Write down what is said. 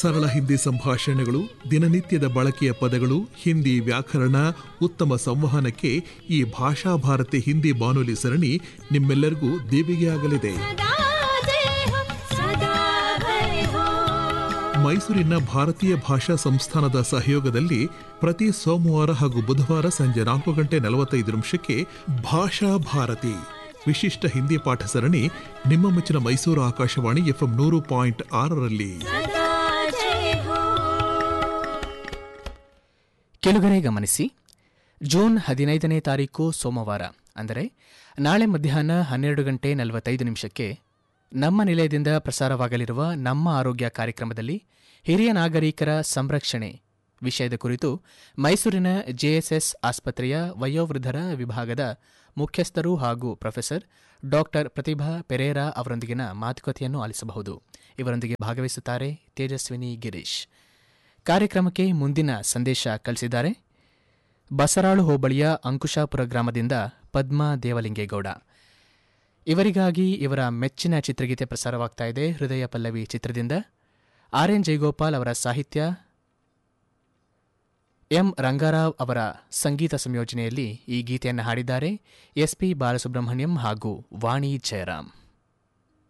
ಸರಳ ಹಿಂದಿ ಸಂಭಾಷಣೆಗಳು ದಿನನಿತ್ಯದ ಬಳಕೆಯ ಪದಗಳು ಹಿಂದಿ ವ್ಯಾಕರಣ ಉತ್ತಮ ಸಂವಹನಕ್ಕೆ ಈ ಭಾಷಾ ಭಾರತಿ ಹಿಂದಿ ಬಾನುಲಿ ಸರಣಿ ನಿಮ್ಮೆಲ್ಲರಿಗೂ ದೇವಿಗೆಯಾಗಲಿದೆ ಸದಾ ಜಯ ಹೋ ಸದಾ ಭಯ ಹೋ ಮೈಸೂರಿನ ಭಾರತೀಯ ಭಾಷಾ ಸಂಸ್ಥಾನದ ಸಹಯೋಗದಲ್ಲಿ ಪ್ರತಿ ಸೋಮವಾರ ಹಾಗೂ ಬುಧವಾರ ಸಂಜೆ ನಾಲ್ಕು ಗಂಟೆ ನಲವತ್ತೈದು ನಿಮಿಷಕ್ಕೆ ಭಾಷಾ ಭಾರತಿ ವಿಶಿಷ್ಟ ಹಿಂದಿ ಪಾಠ ಸರಣಿ ನಿಮ್ಮ ಮೆಚ್ಚಿನ ಮೈಸೂರು ಆಕಾಶವಾಣಿ ಎಫ್ಎಂ ನೂರು ಪಾಯಿಂಟ್ ಆರರಲ್ಲಿ ಸದಾ ಜಯ ಹೋ ಕೆಳಗಡೆ ಗಮನಿಸಿ ಜೂನ್ ಹದಿನೈದನೇ ತಾರೀಕು ಸೋಮವಾರ ಅಂದರೆ ನಾಳೆ ಮಧ್ಯಾಹ್ನ ಹನ್ನೆರಡು ಗಂಟೆ ನಲವತ್ತೈದು ನಿಮಿಷಕ್ಕೆ ನಮ್ಮ ನಿಲಯದಿಂದ ಪ್ರಸಾರವಾಗಲಿರುವ ನಮ್ಮ ಆರೋಗ್ಯ ಕಾರ್ಯಕ್ರಮದಲ್ಲಿ ಹಿರಿಯ ನಾಗರಿಕರ ಸಂರಕ್ಷಣೆ ವಿಷಯದ ಕುರಿತು ಮೈಸೂರಿನ ಜೆಎಸ್ಎಸ್ ಆಸ್ಪತ್ರೆಯ ವಯೋವೃದ್ಧರ ವಿಭಾಗದ ಮುಖ್ಯಸ್ಥರು ಹಾಗೂ ಪ್ರೊಫೆಸರ್ ಡಾಕ್ಟರ್ ಪ್ರತಿಭಾ ಪೆರೇರಾ ಅವರೊಂದಿಗಿನ ಮಾತುಕತೆಯನ್ನು ಆಲಿಸಬಹುದು ಇವರೊಂದಿಗೆ ಭಾಗವಹಿಸುತ್ತಾರೆ ತೇಜಸ್ವಿನಿ ಗಿರೀಶ್ ಕಾರ್ಯಕ್ರಮಕ್ಕೆ ಮುಂದಿನ ಸಂದೇಶ ಕಳಿಸಿದ್ದಾರೆ ಬಸರಾಳು ಹೋಬಳಿಯ ಅಂಕುಶಾಪುರ ಗ್ರಾಮದಿಂದ ಪದ್ಮಾ ದೇವಲಿಂಗೇಗೌಡ ಇವರಿಗಾಗಿ ಇವರ ಮೆಚ್ಚಿನ ಚಿತ್ರಗೀತೆ ಪ್ರಸಾರವಾಗ್ತಾ ಇದೆ ಹೃದಯ ಪಲ್ಲವಿ ಚಿತ್ರದಿಂದ ಆರ್ ಎನ್ ಜಯಗೋಪಾಲ್ ಅವರ ಸಾಹಿತ್ಯ ಎಂ ರಂಗಾರಾವ್ ಅವರ ಸಂಗೀತ ಸಂಯೋಜನೆಯಲ್ಲಿ ಈ ಗೀತೆಯನ್ನು ಹಾಡಿದ್ದಾರೆ ಎಸ್ಪಿ ಬಾಲಸುಬ್ರಹ್ಮಣ್ಯಂ ಹಾಗೂ ವಾಣಿ ಜಯರಾಮ್